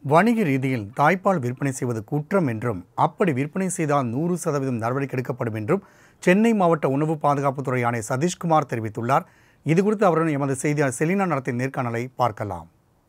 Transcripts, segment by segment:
வணிக ரீதியில் தாய்ப்பால் விற்பனை செய்வது குற்றம் என்றும் அப்படி விற்பனை செய்தால் நூறு சதவீதம் நடவடிக்கை எடுக்கப்படும் என்றும் சென்னை மாவட்ட உணவு பாதுகாப்புத்துறை ஆணையர் சதீஷ்குமார் தெரிவித்துள்ளார் இதுகுறித்து அவருடன் எமது செய்தியாளர் செலினா நடத்திய நேர்காணலை பார்க்கலாம்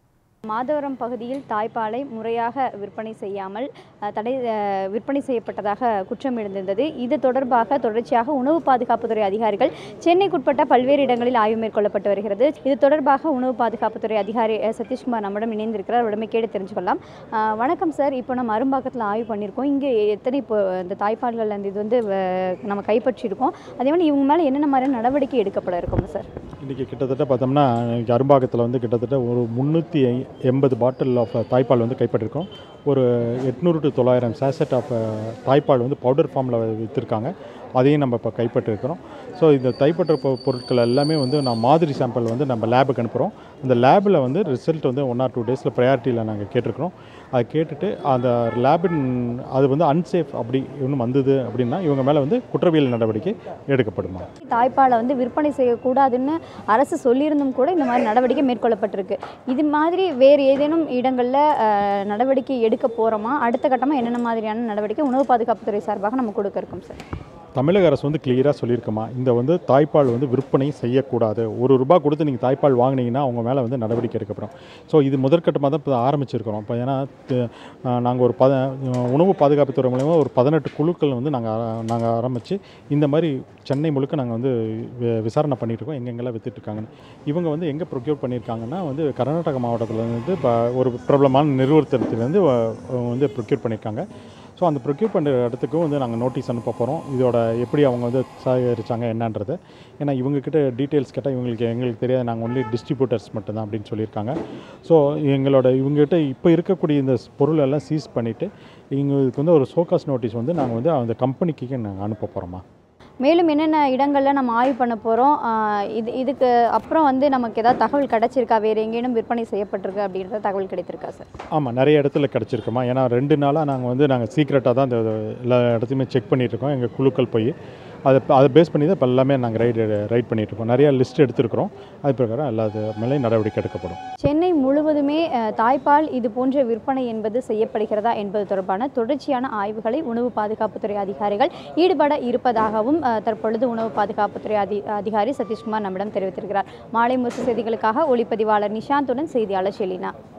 மாதவரம் பகுதியில் தாய்ப்பாலை முறையாக விற்பனை செய்யாமல் அஹ், தடை அஹ், விற்பனை செய்யப்பட்டதாக குற்றம் எழுந்திருந்தது இது தொடர்பாக தொடர்ச்சியாக உணவு பாதுகாப்புத்துறை அதிகாரிகள் சென்னைக்குட்பட்ட பல்வேறு இடங்களில் ஆய்வு மேற்கொள்ளப்பட்டு வருகிறது இது தொடர்பாக உணவு பாதுகாப்புத்துறை அதிகாரி அஹ், சதீஷ்குமார் நம்மிடம் இணைந்திருக்கிறார் அவரிடமே கேட்டு தெரிஞ்சுக்கொள்ளலாம் அஹ், வணக்கம் சார் இப்போ நம்ம அரும்பாக்கத்தில் ஆய்வு பண்ணியிருக்கோம் இங்கே எத்தனை இப்போ இந்த தாய்ப்பால்கள் அந்த இது வந்து அஹ், நம்ம கைப்பற்றியிருக்கோம் அதே மாதிரி இவங்க மேலே என்னென்ன மாதிரியான நடவடிக்கை எடுக்கப்பட இருக்கும் சார் இன்றைக்கி கிட்டத்தட்ட பார்த்தோம்னா இன்னைக்கு அரும்பாக்கத்தில் வந்து கிட்டத்தட்ட ஒரு முந்நூற்றி எண்பது பாட்டில் ஆஃப் தாய்ப்பால் வந்து கைப்பற்றிருக்கோம் ஒரு எட்நூறு டு தொள்ளாயிரம் சேசட் ஆஃப் தாய்ப்பால் வந்து பவுடர் ஃபார்மில் விற்றுருக்காங்க அதையும் நம்ம இப்போ கைப்பற்றிருக்கிறோம் ஸோ இந்த தைப்பற்ற பொ- பொருட்கள் எல்லாமே வந்து நான் மாதிரி சாம்பிள் வந்து நம்ம லேபுக்கு அனுப்புகிறோம் அந்த லேபில் வந்து ரிசல்ட் வந்து ஒன் ஆர் டூ டேஸில் ப்ரையாரிட்டியில் நாங்கள் கேட்டிருக்கிறோம் அதை கேட்டுட்டு அந்த லேபின் அது வந்து அன்சேஃப் அப்படி இன்னும் வந்தது அப்படின்னா இவங்க மேலே வந்து குற்றவியல் நடவடிக்கை எடுக்கப்படுமா தாய்ப்பாலை வந்து விற்பனை செய்யக்கூடாதுன்னு அரசு சொல்லியிருந்தும் கூட இந்த மாதிரி நடவடிக்கை மேற்கொள்ளப்பட்டிருக்கு இது மாதிரி வேறு ஏதேனும் இடங்களில் நடவடிக்கை எடுக்க போகிறோமா அடுத்த கட்டமாக என்னென்ன மாதிரியான நடவடிக்கை உணவு பாதுகாப்புத்துறை சார்பாக நம்ம கொடுக்க இருக்கோம் சார் தமிழக அரசு வந்து கிளியராக சொல்லியிருக்குமா இந்த வந்து தாய்ப்பால் வந்து விற்பனை செய்யக்கூடாது ஒரு ரூபாய் கொடுத்து நீங்கள் தாய்ப்பால் வாங்கினீங்கன்னா அவங்க மேலே வந்து நடவடிக்கை எடுக்கப்படும் ஸோ இது முதற்கட்டமாக தான் இப்போ ஆரம்பிச்சிருக்கிறோம் இப்போ ஏன்னா நாங்கள் ஒரு பத உணவு பாதுகாப்புத்துறை மூலயமா ஒரு பதினெட்டு குழுக்கள் வந்து நாங்கள் நாங்கள் ஆரம்பித்து இந்த மாதிரி சென்னை முழுக்க நாங்கள் வந்து வி- விசாரணை பண்ணிட்டு இருக்கோம் எங்கெங்கெல்லாம் வித்துட்டு இருக்காங்கன்னு இவங்க வந்து எங்கே ப்ரொக்யூர் பண்ணியிருக்காங்கன்னா வந்து கர்நாடகா மாவட்டத்தில் வந்து இப்போ ஒரு பிரபலமான நிறுவனத்திலேருந்து வந்து ப்ரொக்யூர் பண்ணியிருக்காங்க ஸோ அந்த ப்ரொக்யூர் பண்ணுற இடத்துக்கும் வந்து நாங்கள் நோட்டீஸ் அனுப்ப போகிறோம் இதோட எப்படி அவங்க வந்து சேகரிச்சாங்க என்னன்றது ஏன்னா இவங்கக்கிட்ட டீட்டெயில்ஸ் கேட்டால் இவங்களுக்கு எங்களுக்கு தெரியாது நாங்கள் ஒன்லி டிஸ்ட்ரிபியூட்டர்ஸ் மட்டும்தான் அப்படின்னு சொல்லியிருக்காங்க ஸோ எங்களோட இவங்ககிட்ட இப்போ இருக்கக்கூடிய இந்த பொருள் எல்லாம் சீஸ் பண்ணிவிட்டு எங்களுக்கு வந்து ஒரு சோகாஸ் நோட்டீஸ் வந்து நாங்கள் வந்து அந்த கம்பெனிக்கு நாங்கள் அனுப்ப போகிறோமா மேலும் என்னென்ன இடங்களில் நம்ம ஆய்வு பண்ண போகிறோம் இது இதுக்கு அப்புறம் வந்து நமக்கு ஏதாவது தகவல் கிடைச்சிருக்கா வேறு எங்கேயும் விற்பனை செய்யப்பட்டிருக்கு அப்படின்ற தகவல் கிடைத்திருக்கா சார் ஆமாம் நிறைய இடத்துல கிடச்சிருக்குமா ஏன்னா ரெண்டு நாளாக நாங்கள் வந்து நாங்கள் சீக்ரெட்டாக தான் இந்த எல்லா இடத்தையுமே செக் பண்ணிகிட்ருக்கோம் எங்கள் குழுக்கள் போய் அதை அதை பேஸ் பண்ணி தான் இப்போ எல்லாமே நாங்கள் ரைட் ரைட் பண்ணிகிட்ருக்கோம் நிறையா லிஸ்ட் எடுத்திருக்கிறோம் அது பிரகாரம் எல்லா இது மேலேயும் நடவடிக்கை எடுக்கப்படும் சென்னை முழுவதுமே அஹ், தாய்ப்பால் இது போன்ற விற்பனை என்பது செய்யப்படுகிறதா என்பது தொடர்பான தொடர்ச்சியான ஆய்வுகளை உணவு பாதுகாப்புத்துறை அதிகாரிகள் ஈடுபட இருப்பதாகவும் அஹ், தற்பொழுது உணவு பாதுகாப்புத்துறை அதி அதிகாரி சதீஷ்குமார் நம்மிடம் தெரிவித்திருக்கிறார் மாலை முரசு செய்திகளுக்காக ஒளிப்பதிவாளர் நிஷாந்துடன் செய்தியாளர் ஷெலினா